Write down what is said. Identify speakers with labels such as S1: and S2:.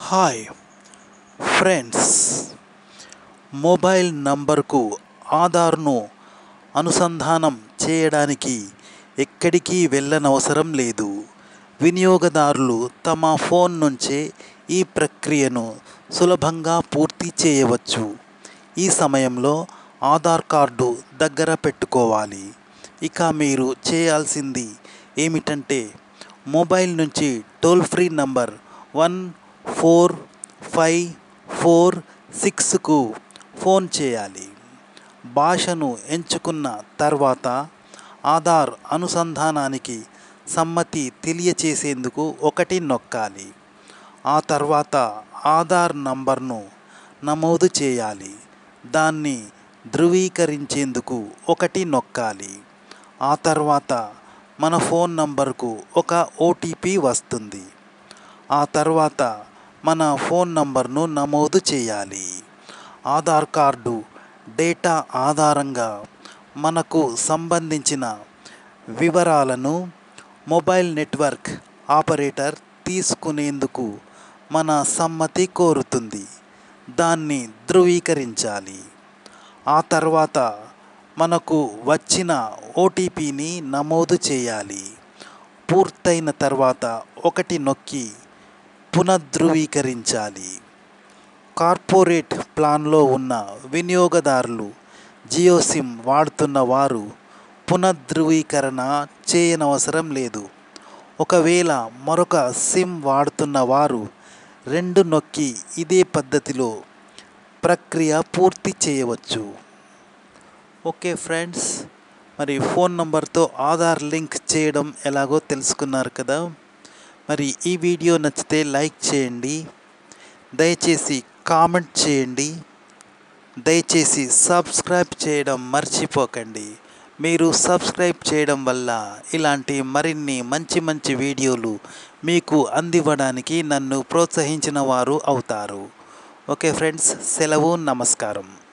S1: hi friends mobile నంబర్కు ఆధార్ను అనుసంధానం చేయడానికి ఎక్కడికి వెళ్ళనవసరం లేదు వినియోగదారులు తమ ఫోన్ నుంచే ఈ ప్రక్రియను సులభంగా పూర్తి చేయవచ్చు ఈ సమయంలో ఆధార్ కార్డు దగ్గర పెట్టుకోవాలి ఇక మీరు చేయాల్సింది ఏమిటంటే మొబైల్ నుంచి toll free number one four five four సిక్స్కు ఫోన్ చేయాలి భాషను ఎంచుకున్న తర్వాత ఆధార్ అనుసంధానానికి సమ్మతి తెలియచేసేందుకు ఒకటి నొక్కాలి ఆ తర్వాత ఆధార్ నంబర్ను నమోదు చేయాలి దాన్ని ధృవీకరించేందుకు ఒకటి నొక్కాలి ఆ తర్వాత మన ఫోన్ నంబర్కు ఒక ఓటీపీ వస్తుంది ఆ తర్వాత మన ఫోన్ నంబర్ను నమోదు చేయాలి ఆధార్ కార్డు డేటా ఆధారంగా మనకు సంబంధించిన వివరాలను మొబైల్ నెట్వర్క్ ఆపరేటర్ తీసుకునేందుకు మన సమ్మతి కోరుతుంది దాన్ని ధృవీకరించాలి ఆ తర్వాత మనకు వచ్చిన ఓటీపీని నమోదు చేయాలి పూర్తయిన తర్వాత ఒకటి నొక్కి పునఃధృవీకరించాలి కార్పొరేట్ ప్లాన్లో ఉన్న వినియోగదారులు జియో సిమ్ వాడుతున్న వారు పునఃధృవీకరణ చేయనవసరం లేదు ఒకవేళ మరొక సిమ్ వాడుతున్న వారు రెండు నొక్కి ఇదే పద్ధతిలో ప్రక్రియ పూర్తి చేయవచ్చు ఓకే ఫ్రెండ్స్ మరి ఫోన్ నంబర్తో ఆధార్ లింక్ చేయడం ఎలాగో తెలుసుకున్నారు కదా మరి ఈ వీడియో నచ్చితే లైక్ చేయండి దయచేసి కామెంట్ చేయండి దయచేసి సబ్స్క్రైబ్ చేయడం మర్చిపోకండి మీరు సబ్స్క్రైబ్ చేయడం వల్ల ఇలాంటి మరిన్ని మంచి మంచి వీడియోలు మీకు అందివ్వడానికి నన్ను ప్రోత్సహించిన వారు అవుతారు ఓకే ఫ్రెండ్స్ సెలవు నమస్కారం